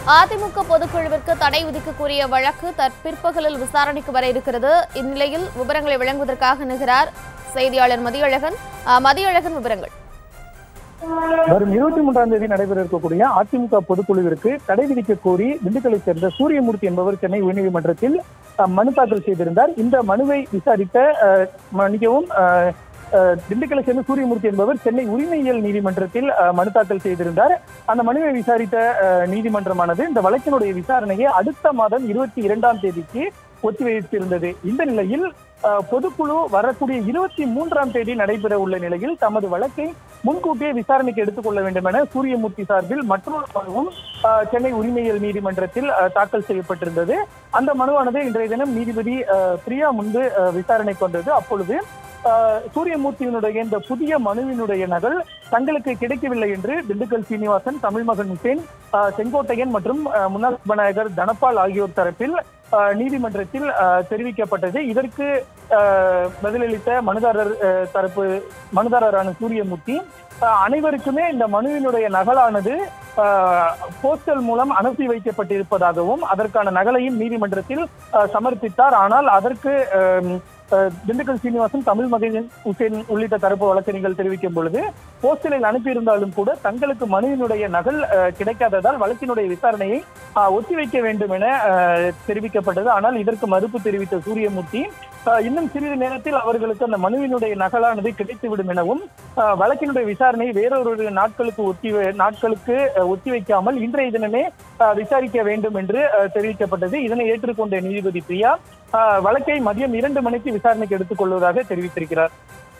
அதிமுக பொதுக்குழுவிற்கு தடை விதிக்க கூறிய வழக்கு தற்பிற்பகலில் விசாரணைக்கு வர இருக்கிறது இந்நிலையில் விவரங்களை வழங்குவதற்காக நிகழார் செய்தியாளர் மதியழகன் அஹ், மதியழகன் விவரங்கள் வரும் இருபத்தி மூன்றாம் தேதி நடைபெற இருக்கக்கூடிய அதிமுக பொதுக்குழுவிற்கு தடை விதிக்க கோரி திண்டுக்கல்லை சேர்ந்த சூரியமூர்த்தி என்பவர் சென்னை உயர்நீதிமன்றத்தில் அஹ், மனு தாக்கல் செய்திருந்தார் இந்த மனுவை விசாரித்த அஹ், மன்னிக்கவும் அஹ், அஹ், திண்டுக்கல்லை சேர்ந்த சூரியமூர்த்தி என்பவர் சென்னை உரிமையியல் நீதிமன்றத்தில் அஹ், மனு தாக்கல் செய்திருந்தார் அந்த மனுவை விசாரித்த அஹ், நீதிமன்றமானது இந்த வழக்கினுடைய விசாரணையை அடுத்த மாதம் இருபத்தி இரண்டாம் தேதிக்கு ஒத்திவைத்திருந்தது இந்த நிலையில் அஹ், பொதுக்குழு வரக்கூடிய இருபத்தி மூன்றாம் தேதி நடைபெற உள்ள நிலையில் தமது வழக்கை முன்கூட்டியே விசாரணைக்கு எடுத்துக்கொள்ள வேண்டும் என சூரியமூர்த்தி சார்பில் மற்றொரு மனுவும் அஹ், சென்னை உரிமையியல் நீதிமன்றத்தில் அஹ், தாக்கல் செய்யப்பட்டிருந்தது அந்த மனுவானது இன்றைய தினம் நீதிபதி அஹ், பிரியா முன்பு அஹ், விசாரணை கொண்டது அப்பொழுது அஹ், சூரியமூர்த்தியினுடைய இந்த புதிய மனுவினுடைய நகல் தங்களுக்கு கிடைக்கவில்லை என்று திண்டுக்கல் சீனிவாசன் தமிழ்மகன் ஹுசேன் அஹ், செங்கோட்டையன் மற்றும் அஹ், முன்னாள் சபாநாயகர் தனபால் ஆகியோர் தரப்பில் அஹ், நீதிமன்றத்தில் அஹ், தெரிவிக்கப்பட்டது இதற்கு அஹ், பதிலளித்த மனுதாரர் அஹ், தரப்பு மனுதாரரான சூரியமூர்த்தி அஹ், அனைவருக்குமே இந்த மனுவினுடைய நகலானது அஹ், போஸ்டல் மூலம் அனுப்பி வைக்கப்பட்டிருப்பதாகவும் அதற்கான நகலையும் நீதிமன்றத்தில் அஹ், சமர்ப்பித்தார் ஆனால் அதற்கு அஹ், அஹ், திண்டுக்கல் சீனிவாசன் தமிழ் மகன் உசேன் உள்ளிட்ட தரப்பு வழக்கறிஞர்கள் தெரிவிக்கும் பொழுது போஸ்டலில் அனுப்பியிருந்தாலும் கூட தங்களுக்கு மனுவினுடைய நகல் அஹ், கிடைக்காததால் வழக்கினுடைய விசாரணையை அஹ், ஒத்திவைக்க வேண்டும் என அஹ், தெரிவிக்கப்பட்டது ஆனால் இதற்கு மறுப்பு தெரிவித்த சூரியமூர்த்தி அஹ், இன்னும் சிறிது நேரத்தில் அவர்களுக்கு அந்த மனுவினுடைய நகலானது கிடைத்துவிடும் எனவும் அஹ், வழக்கினுடைய விசாரணை வேறொரு நாட்களுக்கு ஒத்தி நாட்களுக்கு அஹ், ஒத்திவைக்காமல் இன்றைய தினமே அஹ், விசாரிக்க வேண்டும் என்று அஹ், தெரிவிக்கப்பட்டது இதனை ஏற்றுக்கொண்ட நீதிபதி பிரியா அஹ், வழக்கை மதியம் இரண்டு மணிக்கு விசாரணைக்கு எடுத்துக் கொள்வதாக தெரிவித்திருக்கிறார்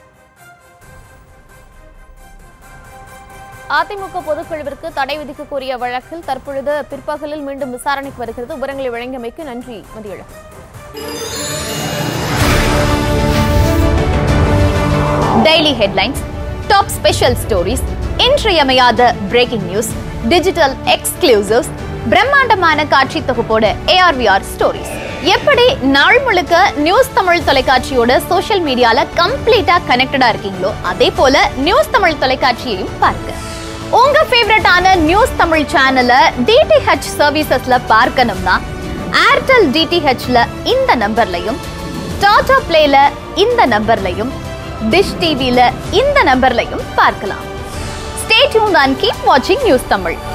அதிமுக பொதுக்குழுவிற்கு தடை விதிக்க கூறிய வழக்கில் தற்பொழுது பிற்பகலில் மீண்டும் விசாரணைக்கு வருகிறது விவரங்களை வழங்கியமைக்கு நன்றி Mathiyazhagan daily headlines top special stories இன்றியமையாத பிரேக்கிங் நியூஸ் டிஜிட்டல் எக்ஸ்க்ளூசிவ்ஸ் பிரம்மாண்டமான காட்சி தொகுப்போட ஏஆர்விஆர் ஸ்டோரிஸ் எப்படி நாள் முழுக்க நியூஸ் தமிழ் தொலைக்காட்சியோட சோஷியல் மீடியால கம்ப்ளீட்டா கனெக்டடா இருக்கீங்களோ அதே போல நியூஸ் தமிழ் தொலைக்காட்சியையும் பாருங்க உங்க ஃபேவரட்டான நியூஸ் தமிழ் சேனலை டிடிஹெச் சர்வீசஸ்ல பார்க்கணும்னா ஏர்டெல் டிடிஹெச்ல இந்த நம்பர்லையும் டாடா பிளேல இந்த நம்பர்லையும் டிஷ் டிவில இந்த நம்பர்லையும் பார்க்கலாம் ஸ்டே டியூன் அண்ட் கீப் வாட்சிங் நியூஸ் தமிழ்